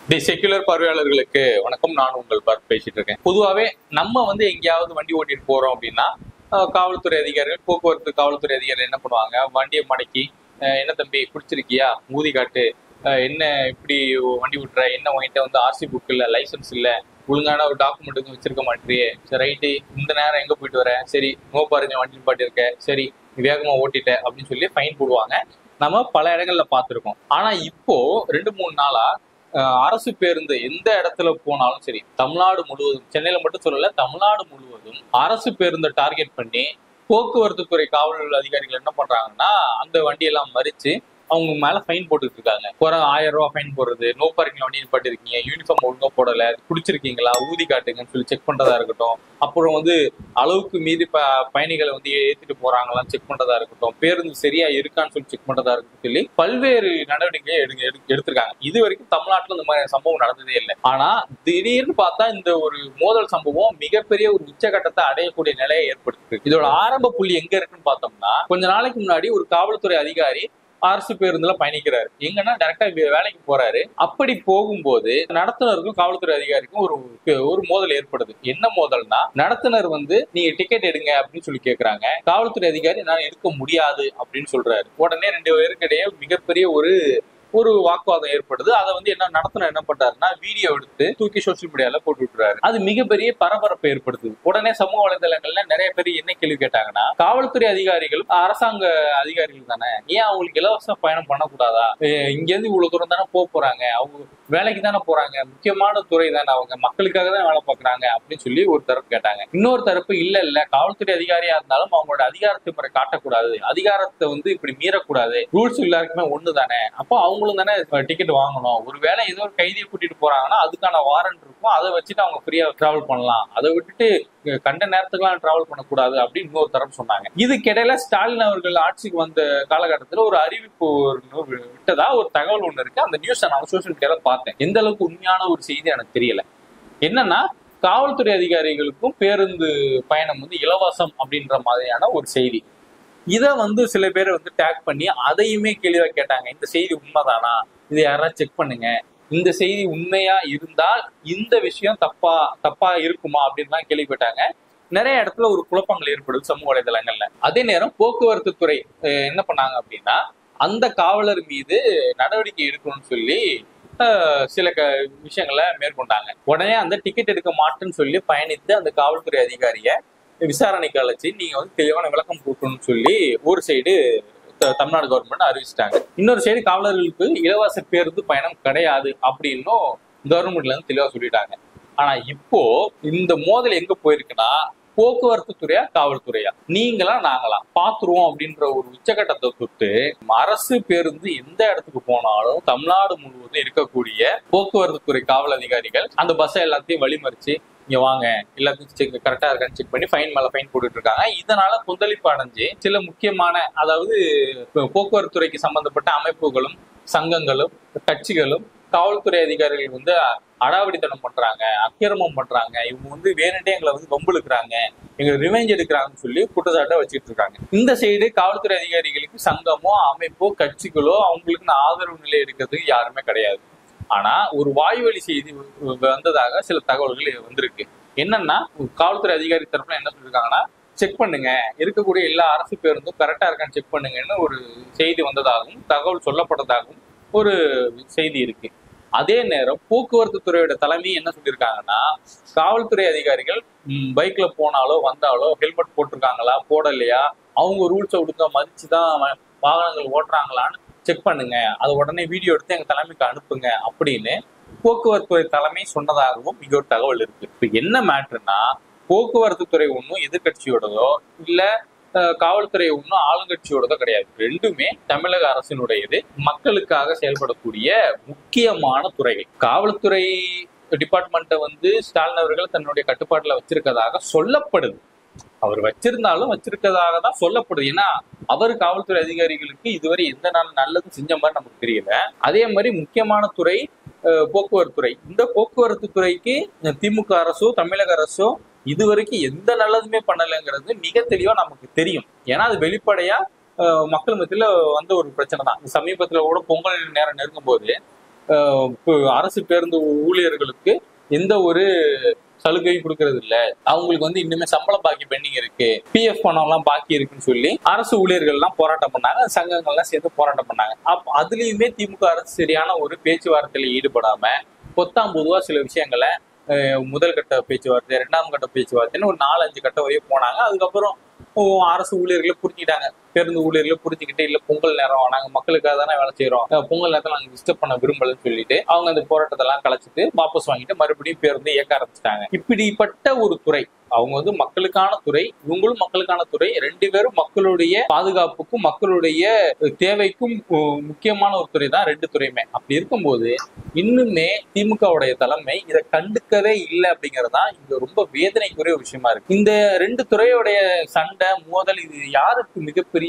தி secular பார்வையாளர்களுக்கு வணக்கம் நான் உங்கள் பார்த்து பேசிட்டு இருக்கேன் பொதுவாகவே நம்ம வந்து எங்கேயாவது வண்டி ஓட்டிட்டு போறோம் அப்படின்னா அஹ், காவல்துறை அதிகாரிகள் போக்குவரத்து காவல்துறை அதிகாரிகள் என்ன பண்ணுவாங்க வண்டியை மடக்கி அஹ், என்ன தம்பி குடிச்சிருக்கியா ஊதி காட்டு அஹ், என்ன இப்படி வண்டி விட்டுற என்ன உன்கிட்ட வந்து ஆர்சி புக் இல்ல லைசன்ஸ் இல்ல ஒழுங்கான ஒரு டாக்குமெண்ட் எதுவும் வச்சிருக்க மாட்டியே சரி ரைட்டு இந்த நேரம் எங்க போயிட்டு வர சரி நோ பாருங்க வண்டி பாட்டு இருக்க சரி நீ வேகமா ஓட்டிட்ட அப்படின்னு சொல்லி ஃபைன் போடுவாங்க நம்ம பல இடங்கள்ல பார்த்திருக்கோம் ஆனா இப்போ ரெண்டு மூணு நாளா அஹ், அரசு பேருந்து எந்த இடத்துல போனாலும் சரி தமிழ்நாடு முழுவதும் சென்னையில மட்டும் சொல்லல தமிழ்நாடு முழுவதும் அரசு பேருந்தை டார்கெட் பண்ணி போக்குவரத்து துறை காவல் அதிகாரிகள் என்ன பண்றாங்கன்னா அந்த வண்டியெல்லாம் மறிச்சு அவங்க மேல ஃபைன் போட்டுட்டு இருக்காங்க ஒரு ஆயிரம் ரூபாய் ஃபைன் போடுறது நோ பார்க்கிங் வண்டி நிப்பாட்டிருக்கீங்க யூனிஃபார்ம் ஒழுங்கா போடல குடிச்சிருக்கீங்களா ஊதி காட்டுங்கன்னு சொல்லி செக் பண்றதா இருக்கட்டும் அப்புறம் வந்து அளவுக்கு மீறி ப பயணிகளை வந்து ஏத்திட்டு போறாங்களான்னு செக் பண்றதா இருக்கட்டும் பேருந்து சரியா இருக்கான்னு சொல்லி செக் பண்றதா இருக்கட்டும் சொல்லி பல்வேறு நடவடிக்கையை எடுக்க எடுக்க- எடுத்திருக்காங்க இது வரைக்கும் தமிழ்நாட்டுல இந்த மாதிரி சம்பவம் நடந்ததே இல்லை ஆனா திடீர்னு பார்த்தா இந்த ஒரு மோதல் சம்பவம் மிகப்பெரிய ஒரு உச்சகட்டத்தை அடையக்கூடிய நிலையை ஏற்படுத்துது இதோட ஆரம்ப புள்ளி எங்க இருக்குன்னு பார்த்தோம்னா கொஞ்ச நாளைக்கு முன்னாடி ஒரு காவல்துறை அதிகாரி அரசு பேருந்துல பயணிக்கிறாரு எங்கன்னா டைரக்டா வேலைக்கு போறாரு அப்படி போகும்போது நடத்துனருக்கும் காவல்துறை அதிகாரிக்கும் ஒரு ஒரு மோதல் ஏற்படுது என்ன மோதல்னா நடத்துனர் வந்து நீங்க டிக்கெட் எடுங்க அப்படின்னு சொல்லி கேக்குறாங்க காவல்துறை அதிகாரி நான் எடுக்க முடியாது அப்படின்னு சொல்றாரு உடனே ரெண்டு பேருக்கு இடையே மிகப்பெரிய ஒரு ஒரு வாக்குவாதம் ஏற்படுது அதை வந்து என்ன நடத்துனர் என்ன பண்றாருன்னா வீடியோ எடுத்து தூக்கி சோசியல் மீடியால போட்டு விட்டுறாரு அது மிகப்பெரிய பரபரப்பை ஏற்படுத்துது உடனே சமூக வலைதளங்கள்ல நிறைய பேர் என்ன கேள்வி கேட்டாங்கன்னா காவல்துறை அதிகாரிகள் அரசாங்க அதிகாரிகள் தானே ஏன் அவங்களுக்கு இலவச பயணம் பண்ணக்கூடாதா அஹ் இங்க இருந்து இவ்வளவு தூரம் தானே போக போறாங்க அவங்க வேலைக்கு தானே போறாங்க முக்கியமான துறை தானே அவங்க மக்களுக்காக தான் வேலை பார்க்கறாங்க அப்படின்னு சொல்லி ஒரு தரப்பு கேட்டாங்க இன்னொரு தரப்பு இல்ல இல்ல காவல்துறை அதிகாரியா இருந்தாலும் அவங்களோட அதிகாரத்தை முறை காட்டக்கூடாது அதிகாரத்தை வந்து இப்படி மீறக்கூடாது ரூல்ஸ் எல்லாருக்குமே ஒண்ணு தானே அப்போ அவங்களும் தானே டிக்கெட் வாங்கணும் ஒருவேளை ஏதோ ஒரு கைதியை கூட்டிட்டு போறாங்கன்னா அதுக்கான வாரண்ட் இருக்கும் அதை வச்சுட்டு அவங்க ஃப்ரீயா டிராவல் பண்ணலாம் அதை விட்டுட்டு அஹ், கண்ட நேரத்துக்குலாம் டிராவல் பண்ணக்கூடாது அப்படின்னு இன்னொரு தரப்பு சொன்னாங்க இதுக்கிடையில ஸ்டாலின் அவர்கள் ஆட்சிக்கு வந்த காலகட்டத்துல ஒரு அறிவிப்பு ஒண்ணு விட்டதா ஒரு தகவல் ஒண்ணு இருக்கு அந்த நியூஸ் நான் சோசியல் மீடியால பார்த்தேன் எந்த அளவுக்கு உண்மையான ஒரு செய்தி எனக்கு தெரியல என்னன்னா காவல்துறை அதிகாரிகளுக்கும் பேருந்து பயணம் வந்து இலவசம் அப்படின்ற மாதிரியான ஒரு செய்தி இதை வந்து சில பேர் வந்து டேக் பண்ணி அதையுமே கேள்வியா கேட்டாங்க இந்த செய்தி உண்மைதானா இதை யாராவது செக் பண்ணுங்க இந்த செய்தி உண்மையா இருந்தால் இந்த விஷயம் தப்பா தப்பா இருக்குமா அப்படின்லாம் கேள்வி கேட்டாங்க நிறைய இடத்துல ஒரு குழப்பங்கள் ஏற்படுது சமூக வலைதளங்கள்ல அதே நேரம் போக்குவரத்து துறை அஹ், என்ன பண்ணாங்க அப்படின்னா அந்த காவலர் மீது நடவடிக்கை எடுக்கணும்னு சொல்லி அஹ், சில க விஷயங்களை மேற்கொண்டாங்க உடனே அந்த டிக்கெட் எடுக்க மாட்டேன்னு சொல்லி பயணித்து அந்த காவல்துறை அதிகாரிய விசாரணைக்கு அழைச்சி நீங்க வந்து தெளிவான விளக்கம் கொடுக்கணும்னு சொல்லி ஒரு சைடு தமிழ்நாடு கவர்மெண்ட் அறிவிச்சிட்டாங்க இன்னொரு சைடு காவலர்களுக்கு இலவச பேருந்து பயணம் கிடையாது அப்படின்னும் கவர்மெண்ட்ல இருந்து தெளிவா சொல்லிட்டாங்க ஆனா இப்போ இந்த மோதல் எங்க போயிருக்குன்னா போக்குவரத்து துறையா காவல்துறையா நீங்களா நாங்களா பாத்துருவோம் அப்படின்ற ஒரு உச்சகட்டத்தை தொட்டு அரசு பேருந்து எந்த இடத்துக்கு போனாலும் தமிழ்நாடு முழுவதும் இருக்கக்கூடிய போக்குவரத்து துறை காவல் அதிகாரிகள் அந்த பஸ்ஸை எல்லாத்தையும் வழிமறிச்சு இங்க வாங்க எல்லாத்தையும் செக் கரெக்டா இருக்கான்னு செக் பண்ணி ஃபைன் மேல ஃபைன் போட்டுட்டு இருக்காங்க இதனால கொந்தளிப்பு அடைஞ்சு சில முக்கியமான அதாவது இப்போ போக்குவரத்து துறைக்கு சம்பந்தப்பட்ட அமைப்புகளும் சங்கங்களும் கட்சிகளும் காவல்துறை அதிகாரிகள் வந்து அடாவடித்தனம் பண்றாங்க அக்கிரமம் பண்றாங்க இவங்க வந்து வேணுட்டே எங்களை வந்து வம்புழுக்கிறாங்க எங்களை ரிவெஞ்ச் எடுக்கிறாங்கன்னு சொல்லி குற்றச்சாட்டை வச்சுட்டு இருக்காங்க இந்த சைடு காவல்துறை அதிகாரிகளுக்கு சங்கமோ அமைப்போ கட்சிகளோ அவங்களுக்கு ஆதரவு நிலை இருக்கிறதுக்கு யாருமே கிடையாது ஆனா ஒரு வாய்வழி செய்தி வ- வந்ததாக சில தகவல்கள் வந்திருக்கு என்னன்னா ஒரு காவல்துறை அதிகாரி தரப்புல என்ன சொல்லியிருக்காங்கன்னா செக் பண்ணுங்க இருக்கக்கூடிய எல்லா அரசு பேருந்தும் கரெக்டா இருக்கான்னு செக் பண்ணுங்கன்னு ஒரு செய்தி வந்ததாகவும் தகவல் சொல்லப்பட்டதாகவும் ஒரு செய்தி இருக்கு அதே நேரம் போக்குவரத்து துறையோட தலைமை என்ன சொல்லியிருக்காங்கன்னா காவல்துறை அதிகாரிகள் ம், பைக்ல போனாலோ வந்தாலோ ஹெல்மெட் போட்டிருக்காங்களா போடலையா அவங்க ரூல்ஸை ஒழுங்கா மதிச்சு தான் வ- வாகனங்கள் ஓட்டுறாங்களான்னு செக் பண்ணுங்க அதை உடனே வீடியோ எடுத்து எங்க தலைமைக்கு அனுப்புங்க அப்படின்னு போக்குவரத்து துறை தலைமை சொன்னதாகவும் இங்க ஒரு தகவல் இருக்கு இப்ப என்ன மேட்ருன்னா போக்குவரத்து துறை ஒன்றும் எதிர்கட்சியோடதோ இல்ல அஹ், காவல்துறை ஒன்றும் ஆளுங்கட்சியோடதோ கிடையாது ரெண்டுமே தமிழக அரசினுடையது மக்களுக்காக செயல்படக்கூடிய முக்கியமான துறைகள் காவல்துறை டிபார்ட்மெண்ட்டை வந்து ஸ்டாலின் அவர்கள் தன்னுடைய கட்டுப்பாட்டுல வச்சிருக்கதாக சொல்லப்படுது அவர் வச்சிருந்தாலும் வச்சிருக்கதாக தான் சொல்லப்படுது ஏன்னா அவர் காவல்துறை அதிகாரிகளுக்கு இதுவரை எந்த நாள் நல்லது செஞ்ச மாதிரி நமக்கு தெரியல அதே மாதிரி முக்கியமான துறை அஹ், போக்குவரத்து துறை இந்த போக்குவரத்து துறைக்கு அஹ், திமுக அரசோ தமிழக அரசோ இதுவரைக்கும் எந்த நல்லதுமே பண்ணலைங்கிறது மிக தெளிவா நமக்கு தெரியும் ஏன்னா அது வெளிப்படையா அஹ், மக்கள் மத்தியில வந்த ஒரு பிரச்சனை தான் சமீபத்துல கூட பொங்கல் நேரம் நெருங்கும் போது அஹ், இப்போ அரசு பேருந்து ஊழியர்களுக்கு எந்த ஒரு சலுகையும் கொடுக்கறது இல்ல அவங்களுக்கு வந்து இன்னுமே சம்பள பாக்கி பெண்டிங் இருக்கு பிஎஃப் பணம் எல்லாம் பாக்கி இருக்குன்னு சொல்லி அரசு ஊழியர்கள் எல்லாம் போராட்டம் பண்ணாங்க சங்கங்கள் எல்லாம் சேர்ந்து போராட்டம் பண்ணாங்க அப்ப அதுலயுமே திமுக அரசு சரியான ஒரு பேச்சுவார்த்தையில ஈடுபடாம பொத்தாம் பொதுவா சில விஷயங்களை அஹ், முதல் கட்ட பேச்சுவார்த்தை இரண்டாம் கட்ட பேச்சுவார்த்தைன்னு ஒரு நாலு அஞ்சு கட்ட வரையும் போனாங்க அதுக்கப்புறம் ஓ, அரசு ஊழியர்களை புரிஞ்சுக்கிட்டாங்க பேருந்து ஊழியர்களை புரிஞ்சுக்கிட்டு இல்ல பொங்கல் நேரம் நாங்க மக்களுக்காக தானே வேலை செய்யறோம் அஹ் பொங்கல் நேரத்தை நாங்க டிஸ்டர்ப் பண்ண விரும்பலன்னு சொல்லிட்டு அவங்க அந்த போராட்டத்தை எல்லாம் கலைச்சிட்டு வாபஸ் வாங்கிட்டு மறுபடியும் பேருந்து இயக்க ஆரம்பிச்சிட்டாங்க இப்படிப்பட்ட ஒரு துறை அவங்க வந்து மக்களுக்கான துறை இவங்களும் மக்களுக்கான துறை ரெண்டு பேரும் மக்களுடைய பாதுகாப்புக்கும் மக்களுடைய தேவைக்கும் உ- முக்கியமான ஒரு துறை தான் ரெண்டு துறையுமே அப்படி இருக்கும்போது இன்னுமே திமுகவுடைய தலைமை இதை கண்டுக்கவே இல்லை அப்படிங்கிறது தான் இங்க ரொம்ப வேதனைக்குரிய ஒரு விஷயமா இருக்கு இந்த ரெண்டு துறையோடைய சண்டை மோதல் இது யாருக்கு மிகப்பெரிய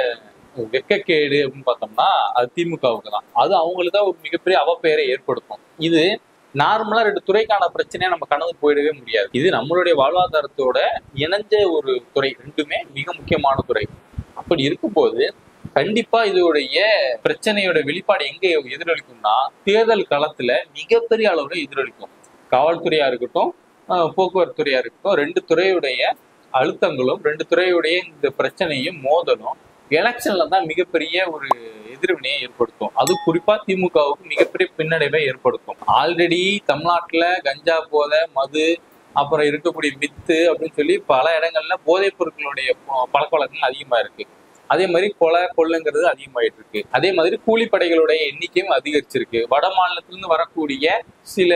வெக்கக்கேடு அப்படின்னு பார்த்தோம்னா அது திமுகவுக்கு தான் அது அவங்களுக்கு தான் ஒரு மிகப்பெரிய அவப்பெயரை ஏற்படுத்தும் இது நார்மலா ரெண்டு துறைக்கான பிரச்சனையை நம்ம கடந்து போயிடவே முடியாது இது நம்மளுடைய வாழ்வாதாரத்தோட இணைஞ்ச ஒரு துறை ரெண்டுமே மிக முக்கியமான துறை அப்படி இருக்கும்போது கண்டிப்பா இதோடைய பிரச்சனையோட வெளிப்பாடு எங்க எதிரொலிக்கும்னா தேர்தல் களத்துல மிகப்பெரிய அளவுல எதிரொலிக்கும் காவல்துறையா இருக்கட்டும் அஹ் போக்குவரத்து துறையா இருக்கட்டும் ரெண்டு துறையுடைய அழுத்தங்களும் ரெண்டு துறையுடைய இந்த பிரச்சனையும் மோதலும் எலெக்ஷன்ல தான் மிகப்பெரிய ஒரு எதிர்வினையை ஏற்படுத்தும் அது குறிப்பா திமுகவுக்கு மிகப்பெரிய பின்னடைவை ஏற்படுத்தும் ஆல்ரெடி தமிழ்நாட்டுல கஞ்சா போதை மது அப்புறம் இருக்கக்கூடிய வித்து அப்படின்னு சொல்லி பல இடங்கள்ல போதைப் பொருட்களுடைய ப- பழக்க வழக்கங்கள் அதிகமா இருக்கு அதே மாதிரி கொலை கொள்ளைங்கிறது அதிகமாயிட்டு இருக்கு அதே மாதிரி கூலிப்படைகளுடைய எண்ணிக்கையும் அதிகரிச்சிருக்கு வட மாநிலத்திலிருந்து வரக்கூடிய சில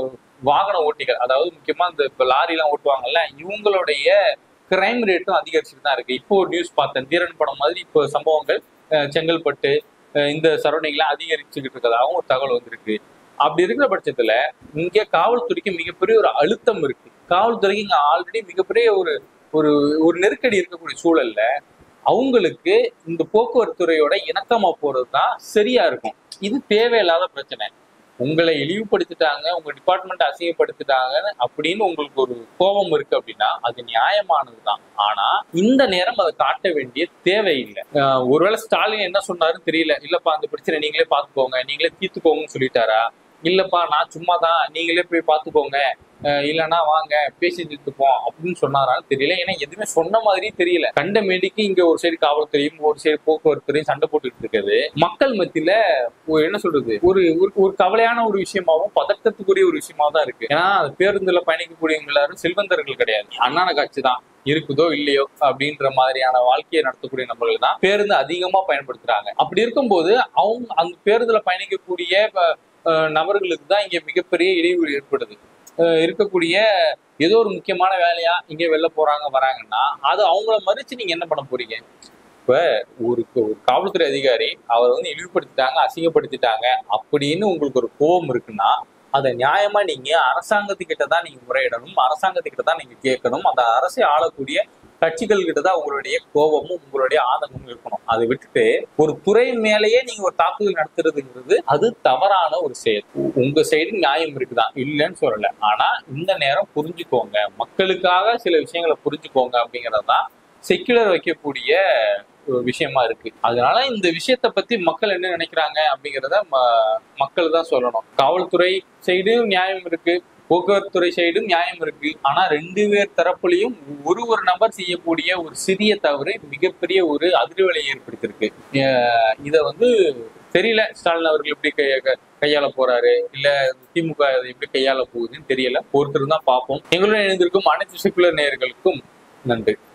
வாகன ஓட்டிகள் அதாவது முக்கியமா இந்த இப்ப லாரி எல்லாம் ஓட்டுவாங்கல்ல இவங்களுடைய கிரைம் ரேட்டும் அதிகரிச்சுட்டு தான் இருக்கு இப்போ ஒரு நியூஸ் பார்த்தேன் தீரன் படம் மாதிரி இப்போ சம்பவங்கள் அஹ், செங்கல்பட்டு அஹ், இந்த சரௌண்டிங்லாம் அதிகரிச்சுக்கிட்டு இருக்கதாகவும் ஒரு தகவல் வந்திருக்கு அப்படி இருக்கிற பட்சத்துல இங்க காவல்துறைக்கு மிகப்பெரிய ஒரு அழுத்தம் இருக்கு காவல்துறைக்கு இங்க ஆல்ரெடி மிகப்பெரிய ஒரு ஒரு ஒரு நெருக்கடி இருக்கக்கூடிய சூழல்ல அவங்களுக்கு இந்த போக்குவரத்து துறையோட இணக்கமா போறது தான் சரியா இருக்கும் இது தேவையில்லாத பிரச்சனை உங்களை இழிவுபடுத்திட்டாங்க உங்க டிபார்ட்மெண்ட் அசிங்கப்படுத்திட்டாங்க அப்படின்னு உங்களுக்கு ஒரு கோபம் இருக்கு அப்படின்னா அது நியாயமானது தான் ஆனா இந்த நேரம் அதை காட்ட வேண்டிய தேவையில்லை ஆஹ் ஒருவேளை ஸ்டாலின் என்ன சொன்னாருன்னு தெரியல இல்லப்பா அந்த பிரச்சனை நீங்களே பாத்துக்கோங்க நீங்களே தீர்த்துக்கோங்கன்னு சொல்லிட்டாரா இல்லப்பா நான் சும்மா தான் நீங்களே போய் பாத்துக்கோங்க அஹ் இல்லைன்னா வாங்க பேசி தீர்த்துப்போம் அப்படின்னு சொன்னாரான்னு தெரியல ஏன்னா எதுவுமே சொன்ன மாதிரி தெரியல கண்ட மேடிக்கு இங்க ஒரு சைடு காவல்துறையும் ஒரு சைடு போக்குவரத்துறையும் சண்டை போட்டுட்டு இருக்குது மக்கள் மத்தியில ஒரு என்ன சொல்றது ஒரு ஒரு- ஒரு கவலையான ஒரு விஷயமாவும் பதட்டத்துக்குரிய ஒரு விஷயமா தான் இருக்கு ஏன்னா அது பேருந்துல பயணிக்கக்கூடியவங்க எல்லாரும் செல்வந்தர்கள் கிடையாது அண்ணான காட்சி தான் இருக்குதோ இல்லையோ அப்படின்ற மாதிரியான வாழ்க்கையை நடத்தக்கூடிய நபர்கள் தான் பேருந்து அதிகமா பயன்படுத்துறாங்க அப்படி இருக்கும்போது அவங்க அந்த பேருந்துல பயணிக்கக்கூடிய ப- அஹ் நபர்களுக்கு தான் இங்க மிகப்பெரிய இடைவெளி ஏற்படுது அஹ் இருக்கக்கூடிய ஏதோ ஒரு முக்கியமான வேலையா இங்க வெளில போறாங்க வராங்கன்னா அது அவங்கள மறிச்சு நீங்க என்ன பண்ண போறீங்க இப்ப ஒரு ஒரு காவல்துறை அதிகாரி அவர் வந்து இழிவுபடுத்திட்டாங்க அசிங்கப்படுத்திட்டாங்க அப்படின்னு உங்களுக்கு ஒரு கோபம் இருக்குன்னா அதை நியாயமா நீங்க அரசாங்கத்துக்கிட்ட தான் நீங்க முறையிடணும் அரசாங்கத்துக்கிட்ட தான் நீங்க கேட்கணும் அந்த அரசை ஆளக்கூடிய கட்சிகள் கிட்ட தான் உங்களுடைய கோபமும் உங்களுடைய ஆதங்கமும் இருக்கணும் அதை விட்டுட்டு ஒரு துறை மேலேயே நீங்க ஒரு தாக்குதல் நடத்துறதுங்கிறது அது தவறான ஒரு செயல் உ- உங்க சைடு நியாயம் இருக்குதான் இல்லைன்னு சொல்லல ஆனா இந்த நேரம் புரிஞ்சுக்கோங்க மக்களுக்காக சில விஷயங்களை புரிஞ்சுக்கோங்க அப்படிங்கறதுதான் செக்குலர் வைக்கக்கூடிய ஒரு விஷயமா இருக்கு அதனால இந்த விஷயத்த பத்தி மக்கள் என்ன நினைக்கிறாங்க அப்படிங்கிறத ம- மக்கள் தான் சொல்லணும் காவல்துறை சைடும் நியாயம் இருக்கு போக்குவரத்து துறை சைடும் நியாயம் இருக்கு ஆனா ரெண்டு பேர் தரப்புலையும் ஒரு ஒரு நபர் செய்யக்கூடிய ஒரு சிறிய தவறு மிகப்பெரிய ஒரு அதிர்வலை ஏற்படுத்தியிருக்கு அஹ் இத வந்து தெரியல ஸ்டாலின் அவர்கள் எப்படி கை- க- கையாள போறாரு இல்ல திமுக இதை எப்படி கையாள போகுதுன்னு தெரியல ஒருத்தர் தான் பார்ப்போம் எங்களுடன் இணைந்திருக்கும் அனைத்து செக்குலர் நேயர்களுக்கும் நன்றி